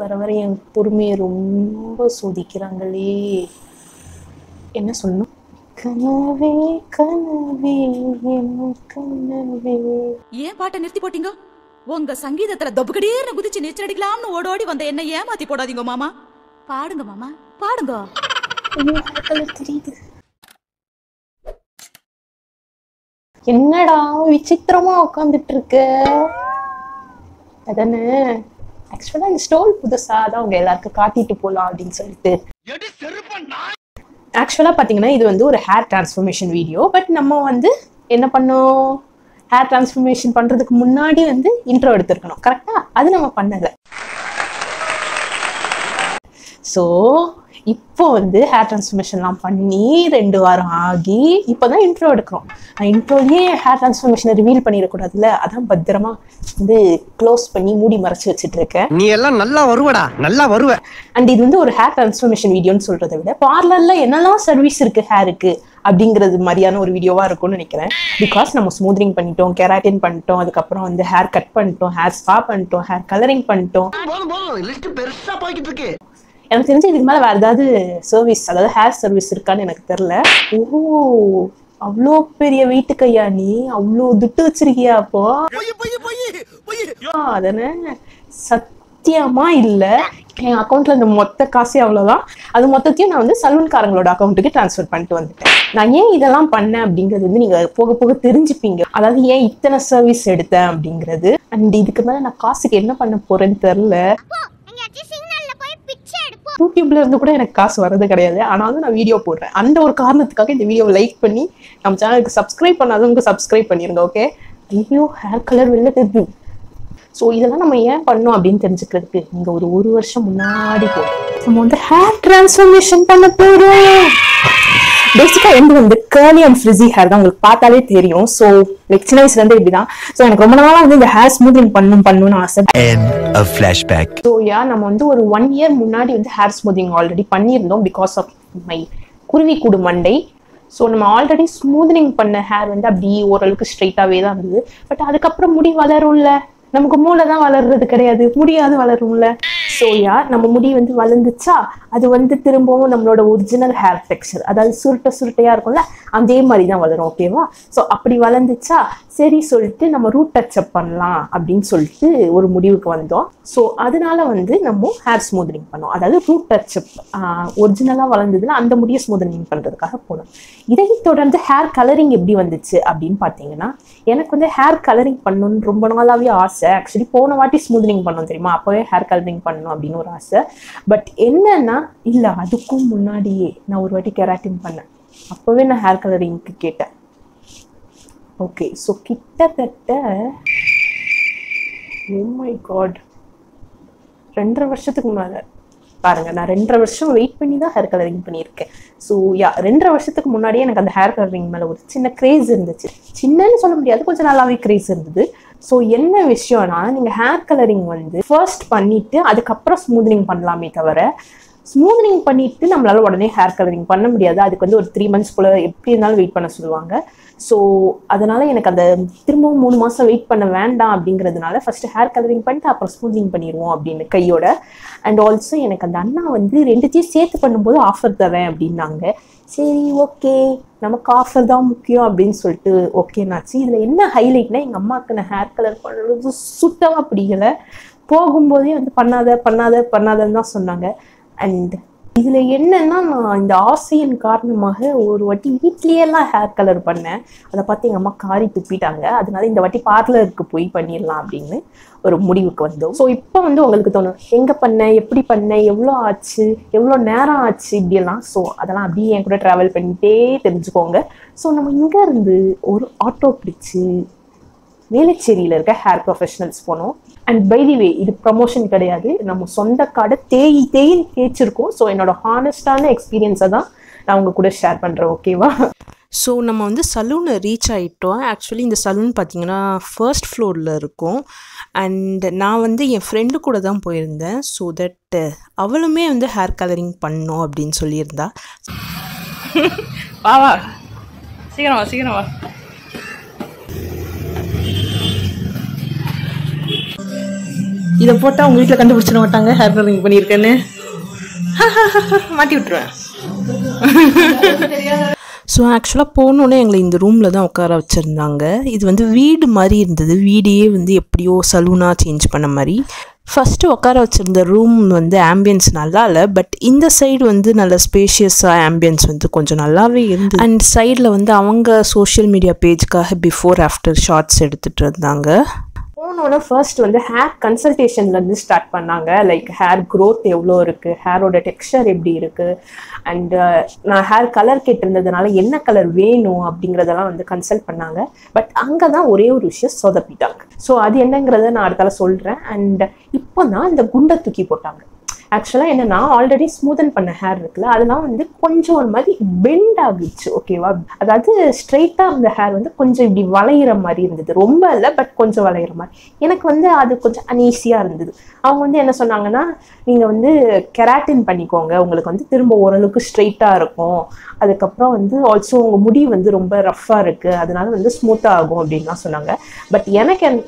வர வர என் பொறுமையை ரொம்ப சோதிக்கிறாங்களே என்ன சொல்லணும் கனவே கனவே என் கனவே ஏன் பாட்டை நிறுத்தி போட்டீங்க உங்க சங்கீதத்துல தொபுகடீர்னு குதிச்சு நீச்சல் அடிக்கலாம்னு ஓடோடி வந்த என்ன ஏமாத்தி போடாதீங்க மாமா பாடுங்க மாமா பாடுங்க ஐயோ கலர் தெரியுது என்னடா விசித்திரமா உட்காந்துட்டு இருக்க அதானே ஆக்சுவலா இந்த ஸ்டோல் புதுசா தான் உங்க எல்லாருக்கும் காட்டிட்டு போலாம் அப்படின்னு சொல்லிட்டு ஆக்சுவலா பாத்தீங்கன்னா இது வந்து ஒரு ஹேர் டிரான்ஸ்ஃபர்மேஷன் வீடியோ பட் நம்ம வந்து என்ன பண்ணோம் ஹேர் டிரான்ஸ்ஃபர்மேஷன் பண்றதுக்கு முன்னாடி வந்து இன்ட்ரோ எடுத்திருக்கணும் கரெக்டா அது நம்ம பண்ணல ஸோ இப்போ வந்து ஹேர் டிரான்ஸ்ஃபர்மேஷன்லாம் பண்ணி ரெண்டு வாரம் ஆகி இப்போ தான் இன்ட்ரோ எடுக்கிறோம் இன்ட்ரோலயே ஹேர் டிரான்ஸ்ஃபர்மேஷனை ரிவீல் பண்ணிடக்கூடாதுல்ல அதான் பத்திரமா வந்து க்ளோஸ் பண்ணி மூடி மறைச்சு வச்சுட்டு இருக்கேன் நீ எல்லாம் நல்லா வருவடா நல்லா வருவ அண்ட் இது வந்து ஒரு ஹேர் டிரான்ஸ்ஃபர்மேஷன் வீடியோன்னு சொல்றதை விட பார்லர்ல என்னெல்லாம் சர்வீஸ் இருக்கு ஹேருக்கு அப்படிங்கிறது மாதிரியான ஒரு வீடியோவா இருக்கும்னு நினைக்கிறேன் பிகாஸ் நம்ம ஸ்மூத்ரிங் பண்ணிட்டோம் கெராட்டின் பண்ணிட்டோம் அதுக்கப்புறம் வந்து ஹேர் கட் பண்ணிட்டோம் ஹேர் ஸ்பா பண்ணிட்டோம் ஹேர் கலரிங் பண்ணிட்டோம் போதும் போதும் லிஸ்ட் பெருசா போய்கிட்டு இருக்கு எனக்கு தெரிஞ்சு இதுக்கு மேல வேற ஏதாவது சர்வீஸ் அதாவது ஹேர் சர்வீஸ் இருக்கான்னு எனக்கு தெரியல ஓ அவ்வளோ பெரிய வீட்டு கையா நீ அவ்வளோ துட்டு வச்சிருக்கியா அப்போ ஆ, அதானே சத்தியமா இல்ல என் அக்கௌண்ட்ல இந்த மொத்த காசே அவ்வளவுதான் அது மொத்தத்தையும் நான் வந்து சலூன்காரங்களோட அக்கௌண்ட்டுக்கு ட்ரான்ஸ்ஃபர் பண்ணிட்டு வந்துட்டேன் நான் ஏன் இதெல்லாம் பண்ணேன் அப்படிங்கிறது வந்து நீங்க போக போக தெரிஞ்சுப்பீங்க அதாவது ஏன் இத்தனை சர்வீஸ் எடுத்தேன் அப்படிங்கிறது அண்ட் இதுக்கு மேல நான் காசுக்கு என்ன பண்ண போறேன்னு தெரியல யூடியூப்ல இருந்து கூட எனக்கு காசு வரது கிடையாது ஆனாலும் நான் வீடியோ போடுறேன் அந்த ஒரு காரணத்துக்காக இந்த வீடியோவை லைக் பண்ணி நம்ம சேனலுக்கு சப்ஸ்கிரைப் பண்ணாதவங்க சப்ஸ்கிரைப் பண்ணிருங்க ஓகே ஐயோ ஹேர் கலர் வெளில தெரியுது ஸோ இதெல்லாம் நம்ம ஏன் பண்ணோம் அப்படின்னு தெரிஞ்சுக்கிறதுக்கு நீங்க ஒரு ஒரு வருஷம் முன்னாடி போகும் நம்ம வந்து ஹேர் டிரான்ஸ்ஃபர்மேஷன் பண்ண போறோம் பேசிக்கா எந்த வந்து கேர்லி அண்ட் ஃப்ரிஸி ஹேர் தான் உங்களுக்கு பார்த்தாலே தெரியும் ஸோ லைக் சின்ன வயசுல இருந்து இப்படிதான் ஸோ எனக்கு ரொம்ப நாளா வந்து இந்த ஹேர் ஸ்மூத்திங் பண்ணணும் பண்ணணும்னு ஆசை End of flashback. So yeah நம்ம வந்து ஒரு ஒன் இயர் முன்னாடி வந்து ஹேர் ஸ்மூத்திங் ஆல்ரெடி பண்ணியிருந்தோம் பிகாஸ் ஆஃப் மை குருவி கூடு மண்டை ஸோ நம்ம ஆல்ரெடி ஸ்மூத்னிங் பண்ண ஹேர் வந்து அப்படி ஓரளவுக்கு ஸ்ட்ரைட்டாகவே தான் இருந்தது பட் அதுக்கப்புறம் முடி வளரும்ல நமக்கு மூளை தான் வளர்றது கிடையாது முடியாது வளரும்ல ஸோ யா நம்ம முடி வந்து வளர்ந்துச்சா அது வந்து திரும்பவும் நம்மளோட ஒரிஜினல் ஹேர் டெக்ஸ்சர் அதாவது சுருட்டை சுருட்டையா இருக்கும்ல அதே மாதிரி தான் வளரும் ஓகேவா ஸோ அப்படி வளர்ந்துச்சா சரி சொல்லிட்டு நம்ம ரூட் டச்சப் பண்ணலாம் அப்படின்னு சொல்லிட்டு ஒரு முடிவுக்கு வந்தோம் ஸோ அதனால வந்து நம்ம ஹேர் ஸ்மூத்னிங் பண்ணோம் அதாவது ரூட் டச்சப் ஒரிஜினலாக வளர்ந்ததுல அந்த முடியை ஸ்மூத்னிங் பண்ணுறதுக்காக போனோம் இதை தொடர்ந்து ஹேர் கலரிங் எப்படி வந்துச்சு அப்படின்னு பார்த்தீங்கன்னா எனக்கு வந்து ஹேர் கலரிங் பண்ணணும்னு ரொம்ப நாளாவே ஆசை ஆக்சுவலி போன வாட்டி ஸ்மூத்னிங் பண்ணோம் தெரியுமா அப்போவே ஹேர் கலரிங் பண்ணணும் அப்படின்னு ஒரு ஆசை பட் என்னன்னா இல்லை அதுக்கும் முன்னாடியே நான் ஒரு வாட்டி கெராட்டின் பண்ணேன் அப்போவே நான் ஹேர் கலரிங்க்கு கேட்டேன் ஓகே ஸோ கிட்டத்தட்ட ஓ மை காட் ரெண்டரை வருஷத்துக்கு மேலே பாருங்க நான் ரெண்டரை வருஷம் வெயிட் பண்ணி தான் ஹேர் கலரிங் பண்ணியிருக்கேன் ஸோ யா ரெண்டரை வருஷத்துக்கு முன்னாடியே எனக்கு அந்த ஹேர் கலரிங் மேலே ஒரு சின்ன கிரேஸ் இருந்துச்சு சின்னன்னு சொல்ல முடியாது கொஞ்சம் நல்லாவே கிரேஸ் இருந்தது ஸோ என்ன விஷயம்னா நீங்கள் ஹேர் கலரிங் வந்து ஃபர்ஸ்ட் பண்ணிட்டு அதுக்கப்புறம் ஸ்மூத்னிங் பண்ணலாமே தவிர ஸ்மூத்னிங் பண்ணிட்டு நம்மளால உடனே ஹேர் கலரிங் பண்ண முடியாது அதுக்கு வந்து ஒரு த்ரீ மந்த்ஸ் போல எப்படி இருந்தாலும் வெயிட் பண்ண சொல்லுவாங்க ஸோ அதனால எனக்கு அந்த திரும்பவும் மூணு மாதம் வெயிட் பண்ண வேண்டாம் அப்படிங்கிறதுனால ஃபர்ஸ்ட் ஹேர் கலரிங் பண்ணிட்டு அப்புறம் ஸ்மூத்னிங் பண்ணிடுவோம் அப்படின்னு கையோட அண்ட் ஆல்சோ எனக்கு அந்த அண்ணா வந்து ரெண்டுத்தையும் சேர்த்து பண்ணும்போது ஆஃபர் தரேன் அப்படின்னாங்க சரி ஓகே நமக்கு ஆஃபர் தான் முக்கியம் அப்படின்னு சொல்லிட்டு ஓகேனாச்சு இதில் என்ன ஹைலைட்னா எங்கள் அம்மாவுக்கு நான் ஹேர் கலர் பண்ணுறது சுத்தமாக பிடிக்கல போகும்போதே வந்து பண்ணாத பண்ணாத பண்ணாதன்னு தான் சொன்னாங்க அண்ட் இதுல என்னன்னா நான் இந்த ஆசையின் காரணமாக ஒரு வாட்டி வீட்லயெல்லாம் ஹேர் கலர் பண்ணேன் அதை பார்த்து எங்க அம்மா காரி துப்பிட்டாங்க அதனால இந்த வாட்டி பார்லருக்கு போய் பண்ணிடலாம் அப்படின்னு ஒரு முடிவுக்கு வந்தோம் ஸோ இப்போ வந்து உங்களுக்கு தோணும் எங்க பண்ண எப்படி பண்ண எவ்வளோ ஆச்சு எவ்வளோ நேரம் ஆச்சு இப்படியெல்லாம் ஸோ அதெல்லாம் அப்படியே என் கூட ட்ராவல் பண்ணிட்டே தெரிஞ்சுக்கோங்க ஸோ நம்ம இங்க இருந்து ஒரு ஆட்டோ பிடிச்சு வேளச்சேரியில் இருக்க ஹேர் ப்ரொஃபஷனல்ஸ் போனோம் அண்ட் பை தி வே இது ப்ரமோஷன் கிடையாது நம்ம சொந்த கடை தேய் தேய் தேய்ச்சிருக்கோம் ஸோ என்னோட ஹானஸ்டான எக்ஸ்பீரியன்ஸை தான் நான் உங்க கூட ஷேர் பண்ணுறேன் ஓகேவா ஸோ நம்ம வந்து சலூனை ரீச் ஆகிட்டோம் ஆக்சுவலி இந்த சலூன் பார்த்தீங்கன்னா ஃபர்ஸ்ட் ஃப்ளோரில் இருக்கும் அண்ட் நான் வந்து என் ஃப்ரெண்டு கூட தான் போயிருந்தேன் ஸோ தட் அவளுமே வந்து ஹேர் கலரிங் பண்ணோம் அப்படின்னு சொல்லியிருந்தா வா வா சீக்கிரம் வா சீக்கிரம் வா இதை போட்டால் உங்கள் வீட்டில் கண்டுபிடிச்சிட மாட்டாங்க ஹேர் கலரிங் பண்ணியிருக்கேன்னு மாட்டி விட்டுருவேன் ஸோ ஆக்சுவலாக போனோடனே எங்களை இந்த ரூமில் தான் உட்கார வச்சுருந்தாங்க இது வந்து வீடு மாதிரி இருந்தது வீடையே வந்து எப்படியோ சலூனாக சேஞ்ச் பண்ண மாதிரி ஃபஸ்ட்டு உட்கார வச்சுருந்த ரூம் வந்து ஆம்பியன்ஸ் நல்லா இல்லை பட் இந்த சைடு வந்து நல்ல ஸ்பேஷியஸாக ஆம்பியன்ஸ் வந்து கொஞ்சம் நல்லாவே இருந்தது அண்ட் சைடில் வந்து அவங்க சோஷியல் மீடியா பேஜ்க்காக பிஃபோர் ஆஃப்டர் ஷார்ட்ஸ் எடுத்துகிட்டு இருந்தாங்க போனோட ஃபர்ஸ்ட் வந்து ஹேர் கன்சல்டேஷன்ல இருந்து ஸ்டார்ட் பண்ணாங்க லைக் ஹேர் growth எவ்வளோ இருக்கு ஹேரோட டெக்ஸ்சர் எப்படி இருக்கு அண்ட் நான் ஹேர் கலர் கேட்டிருந்ததுனால என்ன கலர் வேணும் அப்படிங்கிறதெல்லாம் வந்து கன்சல்ட் பண்ணாங்க பட் அங்கே தான் ஒரே ஒரு விஷயம் சொதப்பிட்டாங்க ஸோ அது என்னங்கிறத நான் அடுத்தால சொல்கிறேன் அண்ட் இப்போ தான் இந்த குண்டை தூக்கி போட்டாங்க ஆக்சுவலாக என்னன்னா ஆல்ரெடி ஸ்மூதன் பண்ண ஹேர் இருக்குல்ல அதெல்லாம் வந்து கொஞ்சம் ஒரு மாதிரி பெண்ட் ஆகிடுச்சு ஓகேவா அதாவது ஸ்ட்ரெயிட்டாக இருந்த ஹேர் வந்து கொஞ்சம் இப்படி வளையிற மாதிரி இருந்தது ரொம்ப இல்லை பட் கொஞ்சம் வளையிற மாதிரி எனக்கு வந்து அது கொஞ்சம் அன்ஈஸியாக இருந்தது அவங்க வந்து என்ன சொன்னாங்கன்னா நீங்கள் வந்து கெராட்டின் பண்ணிக்கோங்க உங்களுக்கு வந்து திரும்ப ஓரளவுக்கு ஸ்ட்ரெயிட்டாக இருக்கும் அதுக்கப்புறம் வந்து ஆல்சோ உங்கள் முடி வந்து ரொம்ப ரஃப்பாக இருக்குது அதனால வந்து ஸ்மூத்தாக ஆகும் அப்படின்லாம் சொன்னாங்க பட் எனக்கு என்-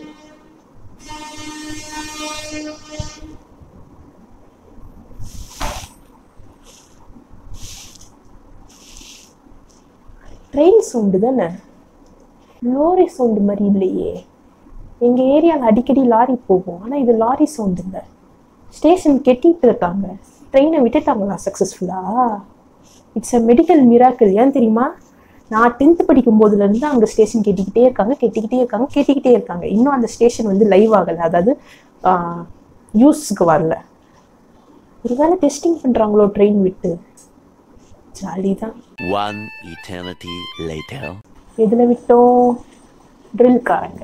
ட்ரெயின் சவுண்டு தானே லாரி சவுண்டு மாதிரி இல்லையே எங்கள் ஏரியாவில் அடிக்கடி லாரி போகும் ஆனால் இது லாரி சவுண்டு இல்லை ஸ்டேஷன் கெட்டிட்டு இருக்காங்க ட்ரெயினை விட்டுட்டாங்களா சக்ஸஸ்ஃபுல்லாக இட்ஸ் அ மெடிக்கல் மிராக்கிள் ஏன் தெரியுமா நான் டென்த்து படிக்கும் போதுலேருந்து அங்கே ஸ்டேஷன் கெட்டிக்கிட்டே இருக்காங்க கெட்டிக்கிட்டே இருக்காங்க கெட்டிக்கிட்டே இருக்காங்க இன்னும் அந்த ஸ்டேஷன் வந்து லைவ் ஆகலை அதாவது யூஸ்க்கு வரல ஒருவேளை டெஸ்டிங் பண்ணுறாங்களோ ட்ரெயின் விட்டு ஜாலி தான் One eternity later. எதில் விட்டோம் ட்ரில்காரங்க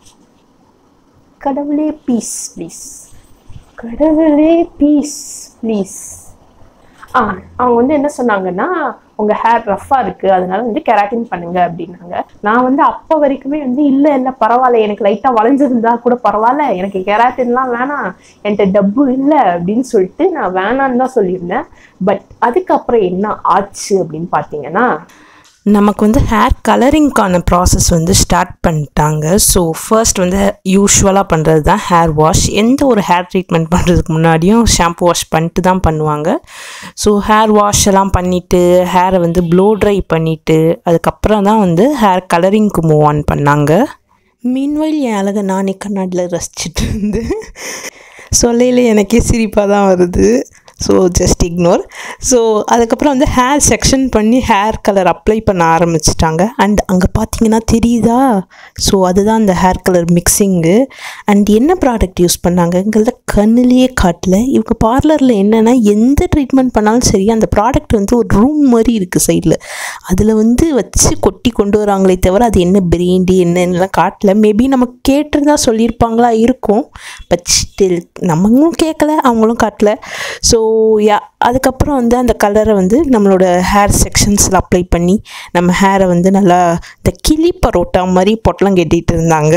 கடவுளே பீஸ் ப்ளீஸ் கடவுளே பீஸ் ப்ளீஸ் ஆ அவங்க வந்து என்ன சொன்னாங்கன்னா உங்கள் ஹேர் ரஃப்பாக இருக்குது அதனால வந்து கெராட்டின் பண்ணுங்க அப்படின்னாங்க நான் வந்து அப்போ வரைக்குமே வந்து இல்லை இல்லை பரவாயில்ல எனக்கு லைட்டாக வளைஞ்சிருந்தா கூட பரவாயில்ல எனக்கு கெராட்டின்லாம் வேணாம் என்கிட்ட டப்பு இல்லை அப்படின்னு சொல்லிட்டு நான் வேணான்னு தான் சொல்லியிருந்தேன் பட் அதுக்கப்புறம் என்ன ஆச்சு அப்படின்னு பார்த்தீங்கன்னா நமக்கு வந்து ஹேர் கலரிங்க்கான ப்ராசஸ் வந்து ஸ்டார்ட் பண்ணிட்டாங்க ஸோ ஃபர்ஸ்ட் வந்து யூஸ்வலாக பண்ணுறது தான் ஹேர் வாஷ் எந்த ஒரு ஹேர் ட்ரீட்மெண்ட் பண்ணுறதுக்கு முன்னாடியும் ஷாம்பு வாஷ் பண்ணிட்டு தான் பண்ணுவாங்க ஸோ ஹேர் வாஷ் எல்லாம் பண்ணிவிட்டு ஹேரை வந்து ப்ளோ ட்ரை பண்ணிவிட்டு அதுக்கப்புறம் தான் வந்து ஹேர் கலரிங்க்கு மூவ் ஆன் பண்ணாங்க மீன்வெயில் என் அழகை நானே கண்ணாடியில் ரசிச்சிட்டு இருந்தேன் சொல்லையில் எனக்கே சிரிப்பாக தான் வருது ஸோ ஜஸ்ட் இக்னோர் ஸோ அதுக்கப்புறம் வந்து ஹேர் செக்ஷன் பண்ணி ஹேர் கலர் அப்ளை பண்ண ஆரம்பிச்சிட்டாங்க அண்ட் அங்கே பார்த்தீங்கன்னா தெரியுதா ஸோ அதுதான் அந்த ஹேர் கலர் மிக்சிங்கு அண்ட் என்ன ப்ராடக்ட் யூஸ் பண்ணாங்கங்கிறத கண்ணிலேயே காட்டல இவங்க பார்லரில் என்னென்னா எந்த ட்ரீட்மெண்ட் பண்ணாலும் சரி அந்த ப்ராடக்ட் வந்து ஒரு ரூம் மாதிரி இருக்குது சைடில் அதில் வந்து வச்சு கொட்டி கொண்டு வராங்களே தவிர அது என்ன பிரியாண்டி என்னென்னலாம் காட்டல மேபி நம்ம கேட்டிருந்தா சொல்லியிருப்பாங்களா இருக்கும் பட் ஸ்டில் நம்மளும் கேட்கல அவங்களும் காட்டல ஸோ யா அதுக்கப்புறம் வந்து அந்த கலரை வந்து நம்மளோட ஹேர் செக்ஷன்ஸில் அப்ளை பண்ணி நம்ம ஹேரை வந்து நல்லா இந்த கிளி பரோட்டா மாதிரி பொட்டலம் கட்டிட்டு இருந்தாங்க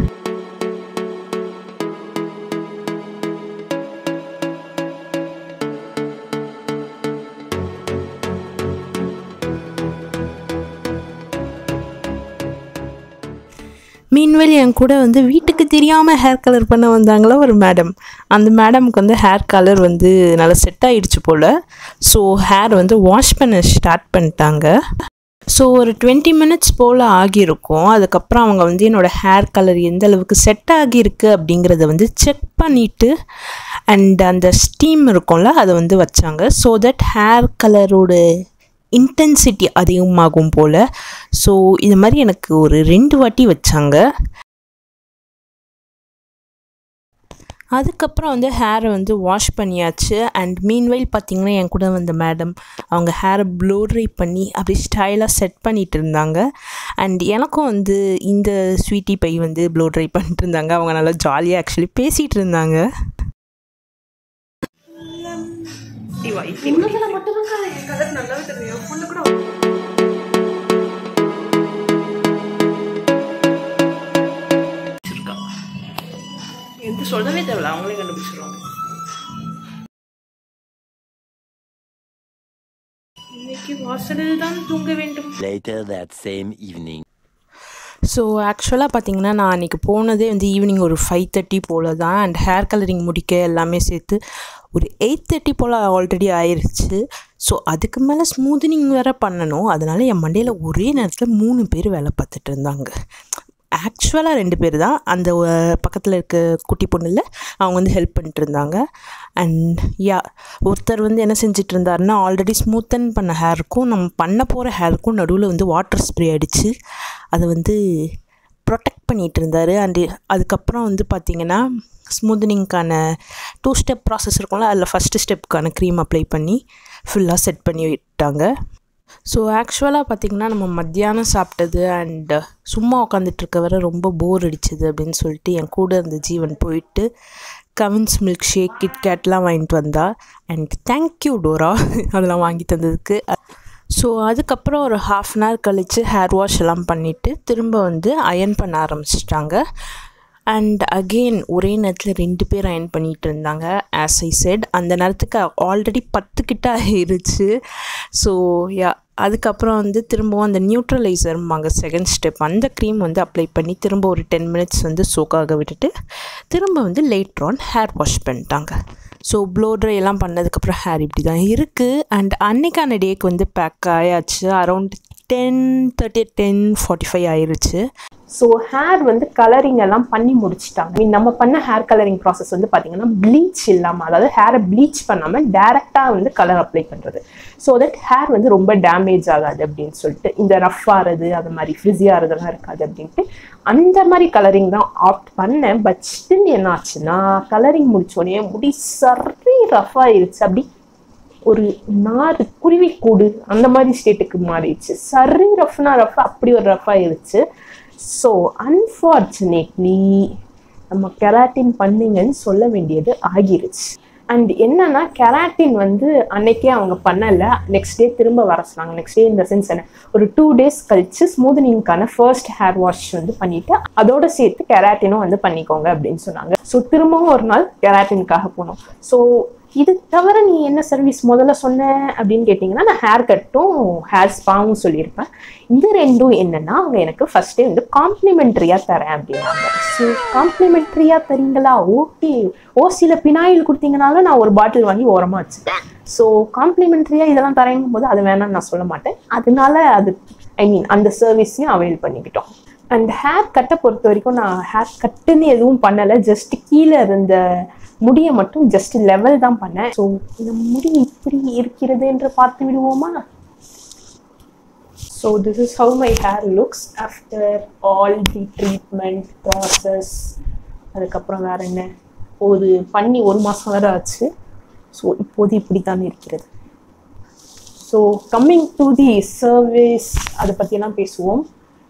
மீன்வெளி என் கூட வந்து வீட்டுக்கு தெரியாமல் ஹேர் கலர் பண்ண வந்தாங்களா ஒரு மேடம் அந்த மேடமுக்கு வந்து ஹேர் கலர் வந்து நல்லா செட் ஆயிடுச்சு போல் ஸோ ஹேர் வந்து வாஷ் பண்ண ஸ்டார்ட் பண்ணிட்டாங்க ஸோ ஒரு டுவெண்ட்டி மினிட்ஸ் போல் ஆகியிருக்கும் அதுக்கப்புறம் அவங்க வந்து என்னோடய ஹேர் கலர் எந்த அளவுக்கு செட் ஆகியிருக்கு அப்படிங்கிறத வந்து செக் பண்ணிவிட்டு அண்ட் அந்த ஸ்டீம் இருக்கும்ல அதை வந்து வச்சாங்க ஸோ தட் ஹேர் கலரோட இன்டென்சிட்டி அதிகமாகும் போல் ஸோ இது மாதிரி எனக்கு ஒரு ரெண்டு வாட்டி வச்சாங்க அதுக்கப்புறம் வந்து ஹேரை வந்து வாஷ் பண்ணியாச்சு அண்ட் மீன்வைல் பார்த்தீங்கன்னா என் கூட வந்த மேடம் அவங்க ஹேரை ப்ளோ ட்ரை பண்ணி அப்படி ஸ்டைலாக செட் பண்ணிட்டு இருந்தாங்க அண்ட் எனக்கும் வந்து இந்த ஸ்வீட்டி பை வந்து ப்ளோ ட்ரை பண்ணிட்டு இருந்தாங்க அவங்க நல்லா ஜாலியாக ஆக்சுவலி பேசிகிட்டு இருந்தாங்க எது சொல்லவே தேவையில்ல அவங்களே கண்டுபிடிச்சிருவாங்க இன்னைக்கு வாசலில் தான் தூங்க வேண்டும் Later that same evening. So ஆக்சுவலாக பார்த்தீங்கன்னா நான் அன்றைக்கி போனதே வந்து ஈவினிங் ஒரு ஃபைவ் தேர்ட்டி போல் தான் அண்ட் ஹேர் கலரிங் முடிக்க எல்லாமே சேர்த்து ஒரு எயிட் தேர்ட்டி போல் ஆல்ரெடி ஆயிருச்சு ஸோ அதுக்கு மேலே ஸ்மூதனிங் வேறு பண்ணணும் அதனால என் மண்டையில் ஒரே நேரத்தில் மூணு பேர் வேலை பார்த்துட்டு இருந்தாங்க ஆக்சுவலாக ரெண்டு பேர் தான் அந்த பக்கத்தில் இருக்க குட்டி பொண்ணுல அவங்க வந்து ஹெல்ப் பண்ணிட்டு இருந்தாங்க அண்ட் யா ஒருத்தர் வந்து என்ன செஞ்சுட்டு இருந்தாருன்னா ஆல்ரெடி ஸ்மூத்தன் பண்ண ஹேருக்கும் நம்ம பண்ண போகிற ஹேருக்கும் நடுவில் வந்து வாட்டர் ஸ்ப்ரே அடித்து அதை வந்து ப்ரொடெக்ட் பண்ணிகிட்டு இருந்தார் அண்டு அதுக்கப்புறம் வந்து பார்த்திங்கன்னா ஸ்மூத்தனிங்க்கான டூ ஸ்டெப் ப்ராசஸ் இருக்கும்ல அதில் ஃபஸ்ட்டு ஸ்டெப்புக்கான க்ரீம் அப்ளை பண்ணி ஃபுல்லாக செட் பண்ணி விட்டாங்க ஸோ ஆக்சுவலாக பார்த்திங்கன்னா நம்ம மத்தியானம் சாப்பிட்டது அண்ட் சும்மா உட்காந்துட்டு இருக்க வரை ரொம்ப போர் அடிச்சது அப்படின்னு சொல்லிட்டு என் கூட இருந்த ஜீவன் போயிட்டு கவின்ஸ் மில்க் ஷேக் கிட்கேட்லாம் வாங்கிட்டு வந்தா அண்ட் தேங்க்யூ டோரா அதெல்லாம் வாங்கி தந்ததுக்கு ஸோ அதுக்கப்புறம் ஒரு ஹாஃப் அன் ஹவர் கழித்து ஹேர் வாஷ் எல்லாம் பண்ணிவிட்டு திரும்ப வந்து அயன் பண்ண ஆரம்பிச்சிட்டாங்க அண்ட் அகெயின் ஒரே நேரத்தில் ரெண்டு பேர் அயன் பண்ணிகிட்டு இருந்தாங்க ஆஸ் ஐ செட் அந்த நேரத்துக்கு ஆல்ரெடி பத்து கிட்ட ஆயிருச்சு ஸோ யா அதுக்கப்புறம் வந்து திரும்பவும் அந்த நியூட்ரலைசர்மாங்க செகண்ட் ஸ்டெப் அந்த க்ரீம் வந்து அப்ளை பண்ணி திரும்ப ஒரு டென் மினிட்ஸ் வந்து சோக்காக விட்டுட்டு திரும்ப வந்து லேட்ரு ஆன் ஹேர் வாஷ் பண்ணிட்டாங்க ஸோ ப்ளோ ட்ரை எல்லாம் பண்ணதுக்கப்புறம் ஹேர் இப்படி தான் இருக்குது அண்ட் அன்னைக்கான டேக்கு வந்து பேக் ஆயாச்சு around ten thirty ten forty five ஆயிருச்சு ஸோ ஹேர் வந்து கலரிங் எல்லாம் பண்ணி முடிச்சிட்டாங்க I mean, நம்ம பண்ண ஹேர் கலரிங் ப்ராசஸ் வந்து பார்த்தீங்கன்னா ப்ளீச் இல்லாமல் அதாவது ஹேரை ப்ளீச் பண்ணாமல் டேரெக்டாக வந்து கலர் அப்ளை பண்ணுறது ஸோ தட் ஹேர் வந்து ரொம்ப டேமேஜ் ஆகாது அப்படின்னு சொல்லிட்டு இந்த ரஃப் ஆகிறது அது மாதிரி ஃப்ரிஸி ஆகிறதுலாம் இருக்காது அப்படின்ட்டு அந்த மாதிரி கலரிங் தான் ஆப்ட் பண்ணேன் பட் ஸ்டில் என்ன ஆச்சுன்னா கலரிங் முடிச்சோடனே முடி சரி ரஃப் ஆயிருச்சு அப்படி ஒரு நாறு குருவி கூடு அந்த மாதிரி ஸ்டேட்டுக்கு மாறிடுச்சு சரி ரஃப்னா ரஃப் அப்படி ஒரு ரஃப் ஆயிருச்சு ஸோ அன்ஃபார்ச்சுனேட்லி நம்ம கெராட்டின் பண்ணுங்கன்னு சொல்ல வேண்டியது ஆகிருச்சு அண்ட் என்னன்னா கெராட்டின் வந்து அன்னைக்கே அவங்க பண்ணல நெக்ஸ்ட் டே திரும்ப வர சொன்னாங்க நெக்ஸ்ட் டே இந்த சென்ஸ் என்ன ஒரு டூ டேஸ் கழிச்சு ஸ்மூதனிங்கான ஃபர்ஸ்ட் ஹேர் வாஷ் வந்து பண்ணிட்டு அதோட சேர்த்து கெராட்டினும் வந்து பண்ணிக்கோங்க அப்படின்னு சொன்னாங்க ஸோ திரும்பவும் ஒரு நாள் கெராட்டினுக்காக போனோம் ஸோ இது தவிர நீ என்ன சர்வீஸ் முதல்ல சொன்ன அப்படின்னு கேட்டிங்கன்னா நான் ஹேர் கட்டும் ஹேர் ஸ்பாவும் சொல்லியிருப்பேன் இந்த ரெண்டும் என்னன்னா அவங்க எனக்கு ஃபர்ஸ்டே வந்து காம்ப்ளிமெண்ட்ரியாக தரேன் அப்படின்னாங்க ஸோ காம்ப்ளிமெண்ட்ரியாக தரீங்களா ஓகே ஓசியில் பினாயில் கொடுத்தீங்கனாலும் நான் ஒரு பாட்டில் வாங்கி ஓரமாக வச்சுப்பேன் ஸோ காம்ப்ளிமெண்ட்ரியாக இதெல்லாம் தரேங்கும் போது அது வேணாம்னு நான் சொல்ல மாட்டேன் அதனால அது ஐ மீன் அந்த சர்வீஸையும் அவைல் பண்ணிக்கிட்டோம் அண்ட் ஹேர் கட்டை பொறுத்த வரைக்கும் நான் ஹேர் கட்டுன்னு எதுவும் பண்ணலை ஜஸ்ட் கீழே இருந்த முடியை மட்டும் ஜஸ்ட் லெவல் தான் பண்ணேன் ஸோ இந்த முடி இப்படி இருக்கிறது என்று பார்த்து விடுவோமா so this is how my hair looks after all the treatment process அதுக்கப்புறம் வேற என்ன ஒரு பண்ணி ஒரு மாதம் வேற ஆச்சு ஸோ இப்போது இப்படி தான் இருக்கிறது so coming to the service அதை பற்றியெல்லாம் பேசுவோம்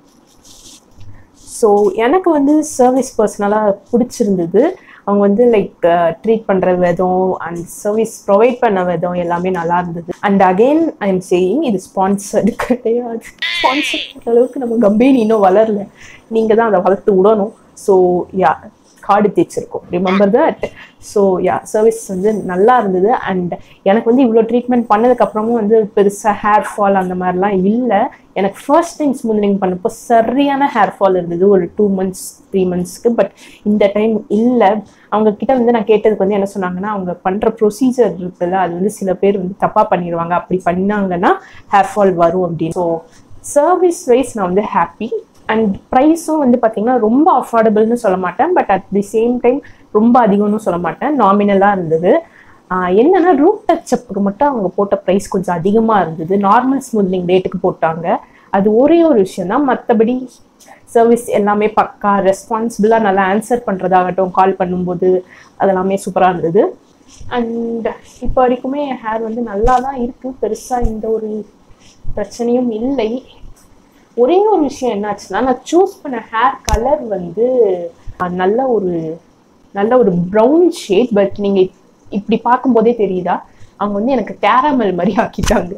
ஸோ எனக்கு வந்து சர்வீஸ் பர்சனலாக பிடிச்சிருந்தது அவங்க வந்து லைக் ட்ரீட் பண்ணுற விதம் அண்ட் சர்வீஸ் ப்ரொவைட் பண்ண விதம் எல்லாமே நல்லா இருந்தது and again I am saying இது ஸ்பான்சர்டு கிடையாது ஸ்பான்சர் பண்ணுற அளவுக்கு நம்ம கம்பெனி இன்னும் வளரல நீங்கள் தான் அதை வளர்த்து விடணும் ஸோ யா கார்டு தேய்ச்சிருக்கோம் remember that so yeah service வந்து நல்லா இருந்தது அண்ட் எனக்கு வந்து இவ்வளோ ட்ரீட்மெண்ட் பண்ணதுக்கப்புறமும் வந்து பெருசாக ஹேர் ஃபால் அந்த மாதிரிலாம் இல்லை எனக்கு ஃபர்ஸ்ட் டைம் ஸ்மூத்னிங் பண்ணப்போ சரியான ஹேர் ஃபால் இருந்தது ஒரு டூ மந்த்ஸ் த்ரீ மந்த்ஸ்க்கு பட் இந்த டைம் இல்லை அவங்க கிட்ட வந்து நான் கேட்டதுக்கு வந்து என்ன சொன்னாங்கன்னா அவங்க பண்ணுற ப்ரொசீஜர் இருக்குல்ல அது வந்து சில பேர் வந்து தப்பாக பண்ணிடுவாங்க அப்படி பண்ணாங்கன்னா ஹேர் ஃபால் வரும் அப்படின்னு ஸோ சர்வீஸ் வைஸ் நான் வந்து ஹாப்பி அண்ட் ப்ரைஸும் வந்து பார்த்தீங்கன்னா ரொம்ப அஃபோர்டபுள்னு சொல்ல மாட்டேன் but at the same time ரொம்ப அதிகம்னு சொல்ல மாட்டேன் நாமினலாக இருந்தது ஆஹ் என்னன்னா ரூட் டச்சப்புக்கு மட்டும் அவங்க போட்ட ப்ரைஸ் கொஞ்சம் அதிகமாக இருந்தது நார்மல் ஸ்மூத்னிங் ரேட்டுக்கு போட்டாங்க அது ஒரே ஒரு விஷயம் தான் மற்றபடி சர்வீஸ் எல்லாமே பக்கா ரெஸ்பான்சிபிளாக நல்லா ஆன்சர் பண்ணுறதாகட்டும் கால் பண்ணும்போது அதெல்லாமே சூப்பராக இருந்தது அண்ட் இப்போ வரைக்குமே என் ஹேர் வந்து நல்லா தான் இருக்குது பெருசாக எந்த ஒரு பிரச்சனையும் இல்லை ஒரே ஒரு விஷயம் என்னாச்சுன்னா நான் சூஸ் பண்ண ஹேர் கலர் வந்து அஹ், நல்ல ஒரு நல்ல ஒரு ப்ரௌன் ஷேட் பட் நீங்கள் இப்படி பார்க்கும்போதே தெரியுதா அவங்க வந்து எனக்கு கேரமல் மாதிரி ஆக்கிட்டாங்க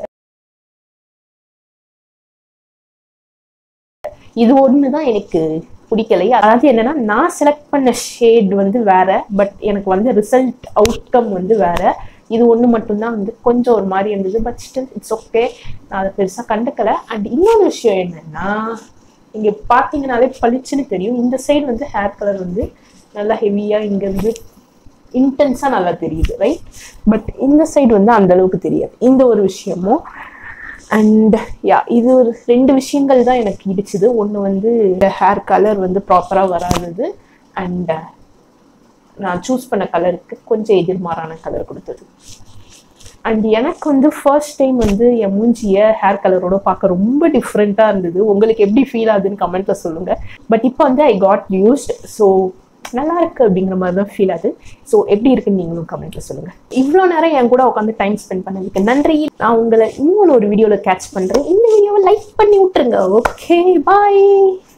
இது ஒன்று தான் எனக்கு பிடிக்கலை அதாவது என்னன்னா நான் செலக்ட் பண்ண ஷேட் வந்து வேற பட் எனக்கு வந்து ரிசல்ட் அவுட்கம் வந்து வேற இது ஒன்று மட்டும்தான் வந்து கொஞ்சம் ஒரு மாதிரி இருந்தது பட் ஸ்டில் இட்ஸ் ஓகே நான் அதை பெருசாக கண்டுக்கல அண்ட் இன்னொரு விஷயம் என்னன்னா இங்க பார்த்தீங்கனாலே பளிச்சுன்னு தெரியும் இந்த சைடு வந்து ஹேர் கலர் வந்து நல்லா ஹெவியா இங்க இருந்து இன்டென்ஸா நல்லா தெரியுது ரைட் பட் இந்த சைடு வந்து அந்த அளவுக்கு தெரியாது இந்த ஒரு விஷயமும் அண்ட் யா இது ஒரு ரெண்டு விஷயங்கள் தான் எனக்கு இடிச்சுது ஒன்று வந்து ஹேர் கலர் வந்து ப்ராப்பராக வராதது அண்ட் நான் சூஸ் பண்ண கலருக்கு கொஞ்சம் எதிர்மாறான கலர் கொடுத்தது அண்ட் எனக்கு வந்து ஃபர்ஸ்ட் டைம் வந்து என் மூஞ்சியை ஹேர் கலரோட பார்க்க ரொம்ப டிஃப்ரெண்ட்டாக இருந்தது உங்களுக்கு எப்படி ஃபீல் ஆகுதுன்னு கமெண்ட்ல சொல்லுங்க பட் இப்போ வந்து ஐ காட் யூஸ்ட் ஸோ நல்லா இருக்கு அப்படிங்கிற மாதிரி தான் ஃபீல் ஆகுது ஸோ எப்படி இருக்குன்னு நீங்களும் கமெண்ட்ல சொல்லுங்க இவ்வளோ நேரம் என் கூட உட்காந்து டைம் ஸ்பெண்ட் பண்ணதுக்கு நன்றி நான் உங்களை இன்னொன்று ஒரு வீடியோவில் கேட்ச் பண்ணுறேன் இந்த வீடியோவை லைக் பண்ணி விட்டுருங்க ஓகே பாய்